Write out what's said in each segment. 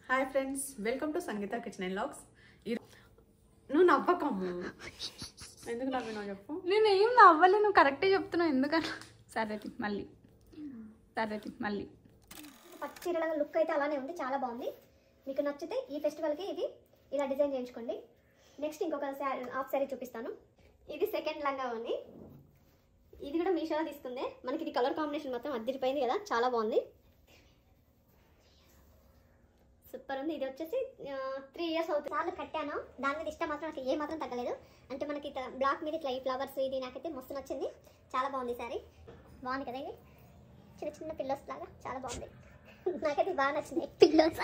hi friends welcome to Sangeetha kitchen and vlogs నువ్వు నవ్వకమ్ము ఎందుకు నవ్వినావు చెప్పు నేను ఏం నవ్వలే నువ్వు కరెక్టే చెప్తున్నావు ఎందుకన్నా సరే తి, మళ్ళీ సరే తి, మళ్ళీ పట్టు చీరల లుక్ అయితే అలానే ఉంది చాలా బాగుంది మీకు నచ్చితే ఈ ఫెస్టివల్కి ఇది ఇలా డిజైన్ చేయించుకోండి నెక్స్ట్ ఇంకొక శారీ హాఫ్ శారీ చూపిస్తాను ఇది సెకండ్ లంగా ఉంది ఇది కూడా మీషోలో తీసుకుందే మనకి ఇది కలర్ కాంబినేషన్ మొత్తం అద్దరిపోయింది కదా చాలా బాగుంది సూపర్ ఉంది ఇది వచ్చేసి త్రీ ఇయర్స్ అవుతుంది చాలా కట్టాను దాని మీద ఇష్టం మాత్రం నాకు ఏ మాత్రం తగ్గలేదు అంటే మనకి ఇట్లా బ్లాక్ మీద ఇట్లా ఈ ఫ్లవర్స్ ఇది నాకైతే మస్తు నచ్చింది చాలా బాగుంది శారీ బాగుంది కదా ఇది చిన్న చిన్న పిల్లోస్ లాగా చాలా బాగుంది నాకైతే బాగా నచ్చినాయి pillows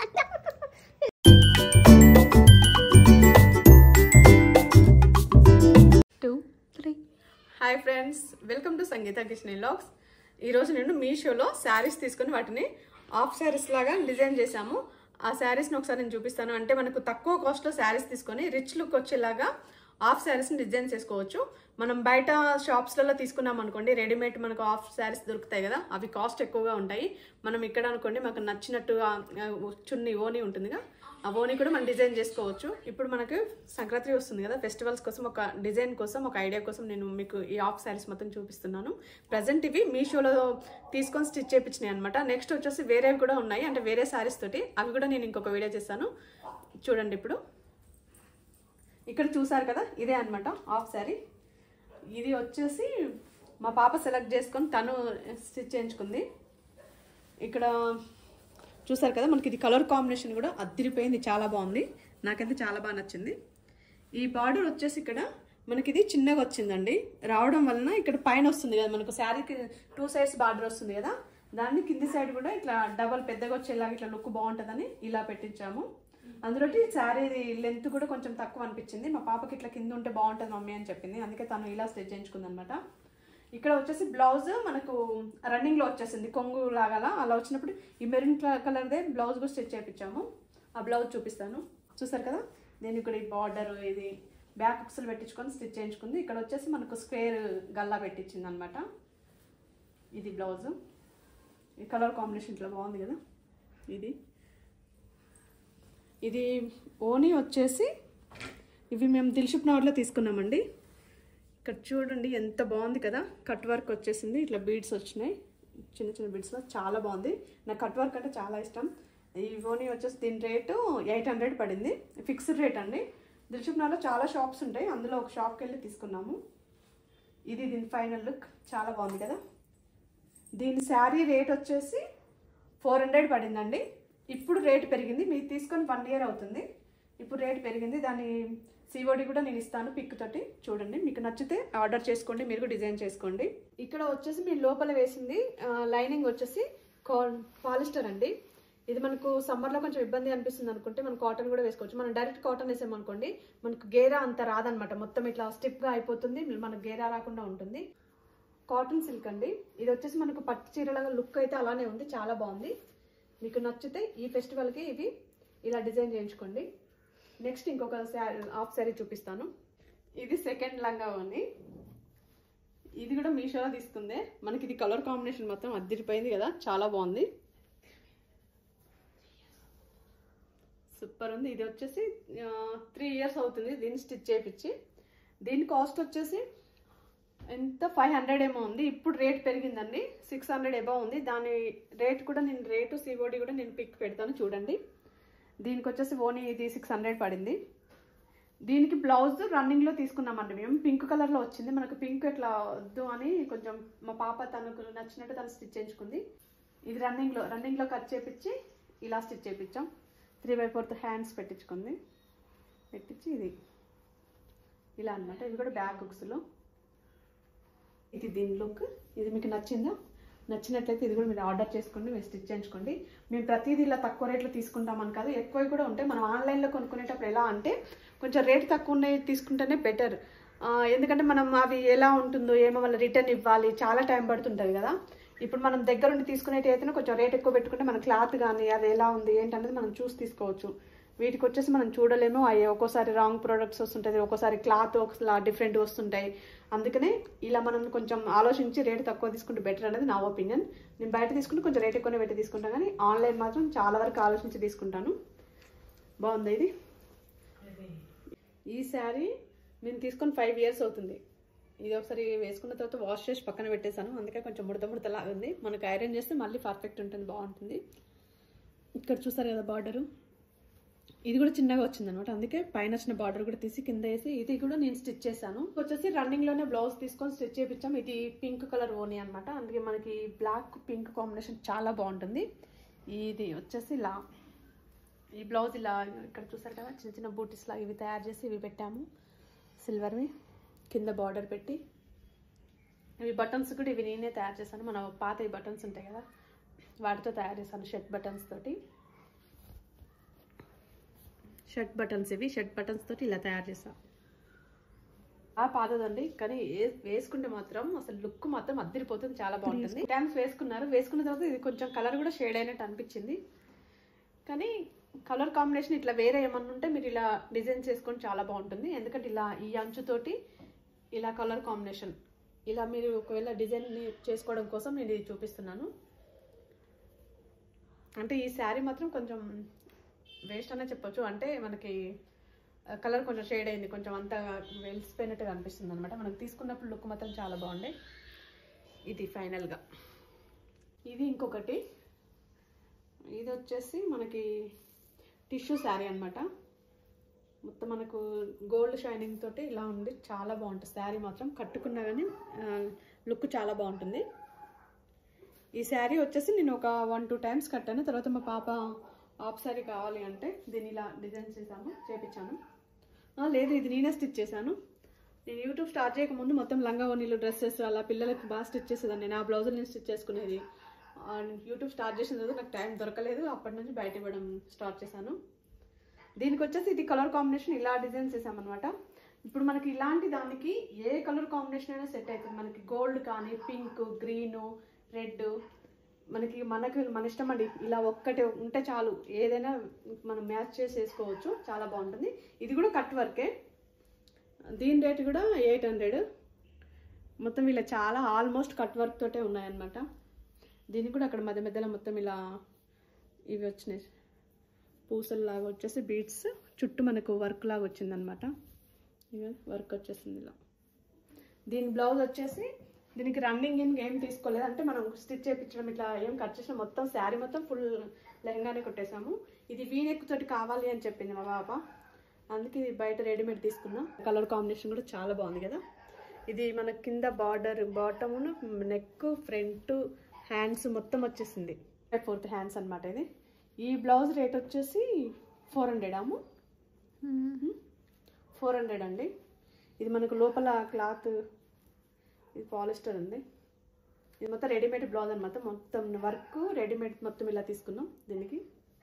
two three hi friends welcome to Sangeetha kitchen and vlogs ఈరోజు నేను మీషోలో శారీస్ తీసుకొని వాటిని ఆఫ్ శారీస్ లాగా డిజైన్ చేశాము ఆ శారీస్ని ఒకసారి నేను చూపిస్తాను అంటే మనకు తక్కువ కాస్ట్లో శారీస్ తీసుకొని రిచ్ లుక్ వచ్చేలాగా ఆఫ్ శారీస్ని డిజైన్ చేసుకోవచ్చు మనం బయట షాప్స్లలో తీసుకున్నాం అనుకోండి రెడీమేడ్ మనకు ఆఫ్ శారీస్ దొరుకుతాయి కదా అవి కాస్ట్ ఎక్కువగా ఉంటాయి మనం ఇక్కడ అనుకోండి మనకు నచ్చినట్టుగా ఆ, చున్నీ ఓని ఉంటుందిగా ఆ ఓని కూడా మనం డిజైన్ చేసుకోవచ్చు ఇప్పుడు మనకు సంక్రాంతి వస్తుంది కదా ఫెస్టివల్స్ కోసం ఒక డిజైన్ కోసం ఒక ఐడియా కోసం నేను మీకు ఈ ఆఫ్ శారీస్ మొత్తం చూపిస్తున్నాను ప్రజెంట్ ఇవి మీషోలో తీసుకొని స్టిచ్ చేయించినాయి అనమాట నెక్స్ట్ వచ్చేసి వేరేవి కూడా ఉన్నాయి అంటే వేరే శారీస్ తోటి అవి కూడా నేను ఇంకొక వీడియో చేస్తాను చూడండి ఇప్పుడు ఇక్కడ చూసారు కదా ఇదే అనమాట ఆఫ్ శారీ ఇది వచ్చేసి మా పాప సెలెక్ట్ చేసుకొని తను స్టిచ్ చేయించుకుంది ఇక్కడ చూసారు కదా మనకి ఇది కలర్ కాంబినేషన్ కూడా అద్దరిపోయింది చాలా బాగుంది నాకైతే చాలా బాగా నచ్చింది ఈ బార్డర్ వచ్చేసి ఇక్కడ మనకి ఇది చిన్నగా వచ్చిందండి రావడం వలన ఇక్కడ పైన వస్తుంది కదా మనకు శారీకి టూ సైడ్స్ బార్డర్ వస్తుంది కదా దాన్ని కింది సైడ్ కూడా ఇట్లా డబల్ పెద్దగా వచ్చేలాగా ఇట్లా లుక్ బాగుంటుందని ఇలా పెట్టించాము అందులో శారీ లెంత్ కూడా కొంచెం తక్కువ అనిపించింది మా పాపకి ఇట్లా కింద ఉంటే బాగుంటుంది మమ్మీ అని చెప్పింది అందుకే తను ఇలా స్టిచ్ చేయించుకుంది అనమాట ఇక్కడ వచ్చేసి బ్లౌజ్ మనకు రన్నింగ్ లో వచ్చేసింది కొంగు లాగా అలా వచ్చినప్పుడు ఈ మెరూన్ కలర్దే బ్లౌజ్ కూడా స్టిచ్ చేయించాము ఆ బ్లౌజ్ చూపిస్తాను చూసారు కదా నేను ఇక్కడ ఈ బార్డర్ ఇది బ్యాక్ ఉక్సులు పెట్టించుకొని స్టిచ్ చేయించుకుంది ఇక్కడ వచ్చేసి మనకు స్క్వేర్ గల్లా పెట్టించింది అనమాట ఇది బ్లౌజ్ ఈ కలర్ కాంబినేషన్ ఇట్లా బాగుంది కదా ఇది ఇది ఓనీ వచ్చేసి ఇవి మేము దిల్షుప్ నగర్లో తీసుకున్నామండి ఇక్కడ చూడండి ఎంత బాగుంది కదా కట్ వర్క్ వచ్చేసింది ఇట్లా బీడ్స్ వచ్చినాయి చిన్న చిన్న బీడ్స్లో చాలా బాగుంది నాకు కట్ వర్క్ అంటే చాలా ఇష్టం ఈ ఓనీ వచ్చేసి దీని రేటు ఎయిట్ హండ్రెడ్ పడింది ఫిక్స్డ్ రేట్ అండి దిల్షుప్ నగర్లో చాలా షాప్స్ ఉంటాయి అందులో ఒక షాప్కి వెళ్ళి తీసుకున్నాము ఇది దీని ఫైనల్ లుక్ చాలా బాగుంది కదా దీని శారీ రేట్ వచ్చేసి ఫోర్ హండ్రెడ్ పడిందండి ఇప్పుడు రేట్ పెరిగింది మీరు తీసుకొని వన్ ఇయర్ అవుతుంది ఇప్పుడు రేట్ పెరిగింది దాని సిఓడి కూడా నేను ఇస్తాను పిక్ తోటి చూడండి మీకు నచ్చితే ఆర్డర్ చేసుకోండి మీరు కూడా డిజైన్ చేసుకోండి ఇక్కడ వచ్చేసి మీరు లోపల వేసింది లైనింగ్ వచ్చేసి పాలిస్టర్ అండి ఇది మనకు సమ్మర్లో కొంచెం ఇబ్బంది అనిపిస్తుంది అనుకుంటే మనం కాటన్ కూడా వేసుకోవచ్చు మనం డైరెక్ట్ కాటన్ వేసామనుకోండి మనకు గేరా అంత రాదనమాట మొత్తం ఇట్లా స్టిఫ్గా అయిపోతుంది మనకు గేరా రాకుండా ఉంటుంది కాటన్ సిల్క్ అండి ఇది వచ్చేసి మనకు పట్టు చీరల లుక్ అయితే అలానే ఉంది చాలా బాగుంది మీకు నచ్చితే ఈ ఫెస్టివల్కి ఇవి ఇలా డిజైన్ చేయించుకోండి నెక్స్ట్ ఇంకొక శారీ హాఫ్ శారీ చూపిస్తాను ఇది సెకండ్ లంగా ఉంది ఇది కూడా మీషోలో తీసుకుందే మనకి ఇది కలర్ కాంబినేషన్ మొత్తం అద్దరిపోయింది కదా చాలా బాగుంది సూపర్ ఉంది ఇది వచ్చేసి త్రీ ఇయర్స్ అవుతుంది దీన్ని స్టిచ్ చేయించి దీని కాస్ట్ వచ్చేసి ఎంత ఫైవ్ హండ్రెడ్ ఏమో ఉంది ఇప్పుడు రేట్ పెరిగిందండి సిక్స్ హండ్రెడ్ ఎబో ఉంది దాని రేట్ కూడా నేను రేటు సిఓడి కూడా నేను పిక్ పెడతాను చూడండి దీనికి వచ్చేసి ఓనీ ఇది సిక్స్ హండ్రెడ్ పడింది దీనికి బ్లౌజ్ రన్నింగ్లో తీసుకున్నామండి మేము పింక్ కలర్లో వచ్చింది మనకు పింక్ ఎట్లా వద్దు అని కొంచెం మా పాప తనకు నచ్చినట్టు తను స్టిచ్ చేయించుకుంది ఇది రన్నింగ్లో రన్నింగ్లో కట్ చేపించి ఇలా స్టిచ్ చేయించాం త్రీ బై ఫోర్త్ హ్యాండ్స్ పెట్టించుకుంది పెట్టించి ఇది ఇలా అన్నమాట ఇది కూడా బ్యాక్ బుక్స్లో ఇది దీని లుక్ ఇది మీకు నచ్చిందా నచ్చినట్లయితే ఇది కూడా మీరు ఆర్డర్ చేసుకోండి మీరు స్టిచ్ చేయించుకోండి మేము ప్రతిదీ ఇలా తక్కువ రేట్లో తీసుకుంటామని కాదు ఎక్కువ కూడా ఉంటాయి మనం ఆన్లైన్లో కొనుక్కునేటప్పుడు ఎలా అంటే కొంచెం రేట్ తక్కువ ఉన్నాయి తీసుకుంటేనే బెటర్ ఎందుకంటే మనం అవి ఎలా ఉంటుందో ఏమో వాళ్ళ రిటర్న్ ఇవ్వాలి చాలా టైం పడుతుంటుంది కదా ఇప్పుడు మనం దగ్గరుండి తీసుకునేటి అయితేనే కొంచెం రేట్ ఎక్కువ పెట్టుకుంటే మన క్లాత్ కానీ అది ఎలా ఉంది ఏంటనేది మనం చూసి తీసుకోవచ్చు వీటికి వచ్చేసి మనం చూడలేము అవి ఒక్కోసారి రాంగ్ ప్రోడక్ట్స్ వస్తుంటుంది ఒక్కోసారి క్లాత్ ఒకలా డిఫరెంట్ వస్తుంటాయి అందుకనే ఇలా మనం కొంచెం ఆలోచించి రేట్ తక్కువ తీసుకుంటే బెటర్ అనేది నా ఒపీనియన్ నేను బయట తీసుకుంటే కొంచెం రేట్ ఎక్కువనే పెట్టి తీసుకుంటాను కానీ ఆన్లైన్ మాత్రం చాలా వరకు ఆలోచించి తీసుకుంటాను బాగుంది ఇది ఈ శారీ నేను తీసుకొని ఫైవ్ ఇయర్స్ అవుతుంది ఇది ఒకసారి వేసుకున్న తర్వాత వాష్ చేసి పక్కన పెట్టేశాను అందుకే కొంచెం ముడత ముడతలాగా ఉంది మనకు ఐరన్ చేస్తే మళ్ళీ పర్ఫెక్ట్ ఉంటుంది బాగుంటుంది ఇక్కడ చూసారు కదా బార్డరు ఇది కూడా చిన్నగా వచ్చింది అనమాట అందుకే పైన వచ్చిన బార్డర్ కూడా తీసి కింద వేసి ఇది కూడా నేను స్టిచ్ చేశాను వచ్చేసి రన్నింగ్ లోనే బ్లౌజ్ తీసుకొని స్టిచ్ చేయించాం ఇది పింక్ కలర్ ఓనీ అనమాట అందుకే మనకి బ్లాక్ పింక్ కాంబినేషన్ చాలా బాగుంటుంది ఇది వచ్చేసి ఇలా ఈ బ్లౌజ్ ఇలా ఇక్కడ చూసారు కదా చిన్న చిన్న బూటీస్ లాగా ఇవి తయారు చేసి ఇవి పెట్టాము సిల్వర్వి కింద బార్డర్ పెట్టి ఇవి బటన్స్ కూడా ఇవి నేనే తయారు చేశాను మన పాత ఈ బటన్స్ ఉంటాయి కదా వాటితో తయారు చేశాను షర్ట్ బటన్స్ తోటి షర్ట్ బటన్స్ ఇవి షర్ట్ బటన్స్ తోటి ఇలా తయారు చేశాను ఆ పాతదండి కానీ ఏ- వేసుకుంటే మాత్రం అసలు లుక్ మాత్రం అద్దరిపోతుంది చాలా బాగుంటుంది టైమ్స్ వేసుకున్నారు వేసుకున్న తర్వాత ఇది కొంచెం కలర్ కూడా షేడ్ అయినట్టు అనిపించింది కానీ కలర్ కాంబినేషన్ ఇట్లా వేరే ఏమన్నా ఉంటే మీరు ఇలా డిజైన్ చేసుకొని చాలా బాగుంటుంది ఎందుకంటే ఇలా ఈ అంచుతోటి ఇలా కలర్ కాంబినేషన్ ఇలా మీరు ఒకవేళ డిజైన్ చేసుకోవడం కోసం నేను ఇది చూపిస్తున్నాను అంటే ఈ శారీ మాత్రం కొంచెం వేస్ట్ అనే చెప్పొచ్చు అంటే మనకి కలర్ కొంచెం షేడ్ అయింది కొంచెం అంతా వెలిసిపోయినట్టుగా అనిపిస్తుంది అనమాట మనకు తీసుకున్నప్పుడు లుక్ మాత్రం చాలా బాగుండే ఇది ఫైనల్గా ఇది ఇంకొకటి ఇది వచ్చేసి మనకి టిష్యూ శారీ అన్నమాట మొత్తం మనకు గోల్డ్ షైనింగ్ తోటి ఇలా ఉంది చాలా బాగుంటుంది శారీ మాత్రం కట్టుకున్నా కానీ లుక్ చాలా బాగుంటుంది ఈ శారీ వచ్చేసి నేను ఒక వన్ టూ టైమ్స్ కట్టాను తర్వాత మా పాప ఆఫ్ శారీ కావాలి అంటే దీన్ని ఇలా డిజైన్ చేశాము చేపించాను ఆ, లేదు ఇది నేనే స్టిచ్ చేశాను నేను యూట్యూబ్ స్టార్ట్ చేయకముందు మొత్తం లంగా ఓనీలు డ్రెస్సెస్ అలా పిల్లలకి బాగా స్టిచ్ చేసేదాన్ని నేను ఆ బ్లౌజులు నేను స్టిచ్ చేసుకునేది ఆ, యూట్యూబ్ స్టార్ట్ చేసిన తర్వాత నాకు టైం దొరకలేదు అప్పటి నుంచి బయట ఇవ్వడం స్టార్ట్ చేశాను దీనికి వచ్చేసి ఇది కలర్ కాంబినేషన్ ఇలా డిజైన్ చేసామన్నమాట ఇప్పుడు మనకి ఇలాంటి దానికి ఏ కలర్ కాంబినేషన్ అయినా సెట్ అవుతుంది మనకి గోల్డ్ కానీ పింక్ గ్రీన్ రెడ్ మనకి మనకి మన ఇష్టం అండి ఇలా ఒక్కటే ఉంటే చాలు ఏదైనా మనం మ్యాచ్ చేసి వేసుకోవచ్చు చాలా బాగుంటుంది ఇది కూడా కట్ వర్కే దీని రేట్ కూడా ఎయిట్ హండ్రెడ్ మొత్తం ఇలా చాలా ఆల్మోస్ట్ కట్ వర్క్ తోటే ఉన్నాయన్నమాట దీనికి కూడా అక్కడ మధ్య మధ్యలో మొత్తం ఇలా ఇవి వచ్చినాయి పూసల్లాగా వచ్చేసి బీడ్స్ చుట్టూ మనకు వర్క్ లాగా వచ్చిందనమాట ఇక వర్క్ వచ్చేసింది ఇలా దీని బ్లౌజ్ వచ్చేసి దీనికి రన్నింగ్ ఇన్ ఏం తీసుకోలేదు అంటే మనం స్టిచ్ చేయించడం ఇట్లా ఏం కట్ చేసిన మొత్తం శారీ మొత్తం ఫుల్ లెహంగానే కొట్టేసాము ఇది వీనెక్ తోటి కావాలి అని చెప్పింది మా పాప అందుకే ఇది బయట రెడీమేడ్ తీసుకున్నా కలర్ కాంబినేషన్ కూడా చాలా బాగుంది కదా ఇది మన కింద border bottom neck front hands మొత్తం వచ్చేసింది ఫోర్త్ హ్యాండ్స్ అన్నమాట ఇది ఈ బ్లౌజ్ రేట్ వచ్చేసి ఫోర్ హండ్రెడ్ అమ్ము ఫోర్ హండ్రెడ్ అండి ఇది మనకు లోపల క్లాత్ ఇది పాలిస్టర్ ఉంది ఇది మొత్తం రెడీమేడ్ బ్లౌజ్ అనమాట మొత్తం వర్క్ రెడీమేడ్ మొత్తం ఇలా తీసుకున్నాం దీనికి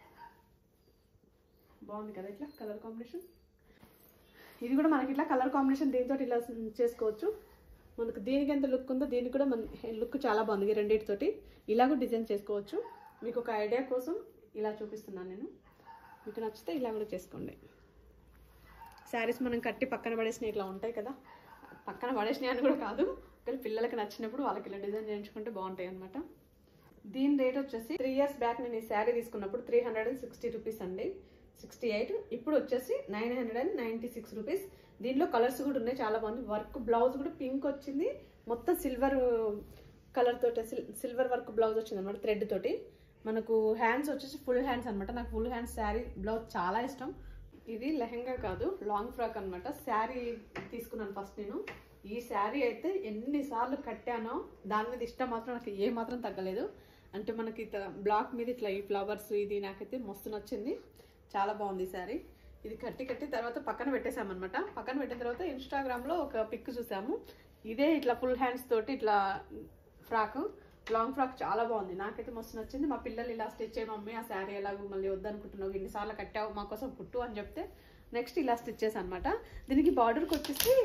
బాగుంది కదా ఇట్లా కలర్ కాంబినేషన్ ఇది కూడా మనకి ఇట్లా కలర్ కాంబినేషన్ దీంతో ఇలా చేసుకోవచ్చు మనకు దీనికి ఎంత లుక్ ఉందో దీనికి కూడా మన లుక్ చాలా బాగుంది ఈ రెండింటితోటి ఇలా కూడా డిజైన్ చేసుకోవచ్చు మీకు ఒక ఐడియా కోసం ఇలా చూపిస్తున్నాను నేను మీకు నచ్చితే ఇలా కూడా చేసుకోండి శారీస్ మనం కట్టి పక్కన పడేసినవి ఇట్లా ఉంటాయి కదా పక్కన పడేసినవి అని కూడా కాదు కానీ పిల్లలకి నచ్చినప్పుడు వాళ్ళకి ఇలా డిజైన్ చేయించుకుంటే బాగుంటాయి అనమాట దీని రేట్ వచ్చేసి త్రీ ఇయర్స్ బ్యాక్ నేను ఈ శారీ తీసుకున్నప్పుడు three hundred and sixty rupees అండి సిక్స్టీ ఎయిట్ ఇప్పుడు వచ్చేసి nine hundred and ninety six rupees దీనిలో కలర్స్ కూడా ఉన్నాయి చాలా బాగుంది వర్క్ బ్లౌజ్ కూడా పింక్ వచ్చింది మొత్తం సిల్వర్ కలర్ తోటి సిల్వర్ వర్క్ బ్లౌజ్ వచ్చింది అనమాట థ్రెడ్ తోటి మనకు హ్యాండ్స్ వచ్చేసి ఫుల్ హ్యాండ్స్ అనమాట నాకు ఫుల్ హ్యాండ్స్ శారీ బ్లౌజ్ చాలా ఇష్టం ఇది లెహంగా కాదు లాంగ్ ఫ్రాక్ అనమాట శారీ తీసుకున్నాను ఫస్ట్ నేను ఈ శారీ అయితే ఎన్నిసార్లు కట్టానో దాని మీద ఇష్టం మాత్రం నాకు ఏ మాత్రం తగ్గలేదు అంటే మనకి ఇట్లా బ్లాక్ మీద ఇట్లా ఈ ఫ్లవర్స్ ఇది నాకైతే మస్తు నచ్చింది చాలా బాగుంది ఈ శారీ ఇది కట్టి కట్టి తర్వాత పక్కన పెట్టేసామన్నమాట పక్కన పెట్టిన తర్వాత ఇన్స్టాగ్రామ్లో ఒక పిక్ చూసాము ఇదే ఇట్లా ఫుల్ హ్యాండ్స్ తోటి ఇట్లా ఫ్రాక్ లాంగ్ ఫ్రాక్ చాలా బాగుంది నాకైతే మస్తు నచ్చింది మా పిల్లలు ఇలా స్టిచ్ చేయ మమ్మీ ఆ శారీ ఎలాగో మళ్ళీ వద్దనుకుంటున్నావు ఇన్నిసార్లు కట్టావు మా కోసం కుట్టు అని చెప్తే నెక్స్ట్ ఇలా స్టిచ్ చేశాను అనమాట దీనికి బార్డర్కి వచ్చేసి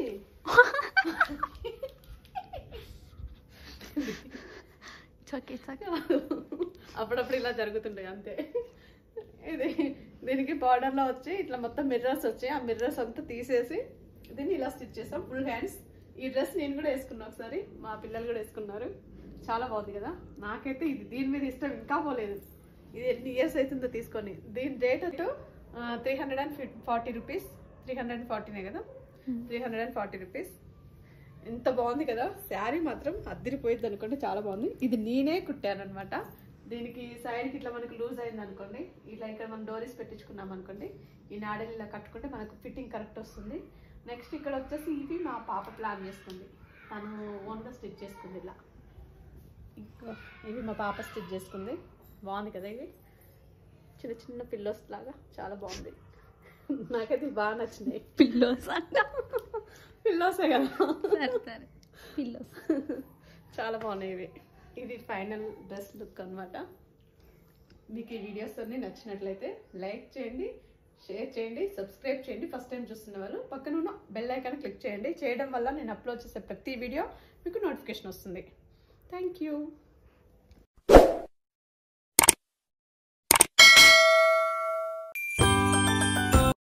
ఓకే ఓకే అప్పుడప్పుడు ఇలా జరుగుతుంటాయి అంతే ఇది దీనికి బార్డర్లో వచ్చి ఇట్లా మొత్తం మిర్రర్స్ వచ్చాయి ఆ మిర్రర్స్ అంతా తీసేసి దీన్ని ఇలా స్టిచ్ చేస్తాం ఫుల్ హ్యాండ్స్ ఈ డ్రెస్ నేను కూడా వేసుకున్నా ఒకసారి మా పిల్లలు కూడా వేసుకున్నారు చాలా బాగుంది కదా నాకైతే ఇది దీని మీద ఇష్టం ఇంకా పోలేదు ఇది ఎన్ని ఇయర్స్ అవుతుందో తీసుకొని దీని రేట్ అటు three hundred and forty rupees three hundred and ఫార్టీనే కదా three hundred and forty rupees ఎంత బాగుంది కదా శారీ మాత్రం అద్దరిపోయింది అనుకోండి చాలా బాగుంది ఇది నేనే కుట్టాను అనమాట దీనికి సైడ్కి ఇట్లా మనకు లూజ్ అయింది అనుకోండి ఇట్లా ఇక్కడ మనం డోరీస్ పెట్టించుకున్నాం అనుకోండి ఈ నాడలు ఇలా కట్టుకుంటే మనకు ఫిట్టింగ్ కరెక్ట్ వస్తుంది నెక్స్ట్ ఇక్కడ వచ్చేసి ఇవి మా పాప ప్లాన్ చేసుకుంది తను ఓన్గా స్టిచ్ చేసుకుంది ఇలా ఇంకా ఇవి మా పాప స్టిచ్ చేసుకుంది బాగుంది కదా ఇవి చిన్న చిన్న పిల్లోస్ లాగా చాలా బాగుంది నాకైతే ఇవి బాగా నచ్చినాయి పిల్లోస్ అంట పిల్లోసే కదా సరే సరే పిల్లోస్ చాలా బాగున్నాయి ఇవి ఇది ఫైనల్ డ్రెస్ లుక్ అన్నమాట మీకు ఈ వీడియోస్ అన్ని నచ్చినట్లయితే లైక్ చేయండి షేర్ చేయండి సబ్స్క్రైబ్ చేయండి ఫస్ట్ టైం చూస్తున్న వాళ్ళు పక్కన ఉన్న బెల్ ఐకాన్ క్లిక్ చేయండి చేయడం వల్ల నేను అప్లోడ్ చేసే ప్రతి వీడియో మీకు నోటిఫికేషన్ వస్తుంది థ్యాంక్ యూ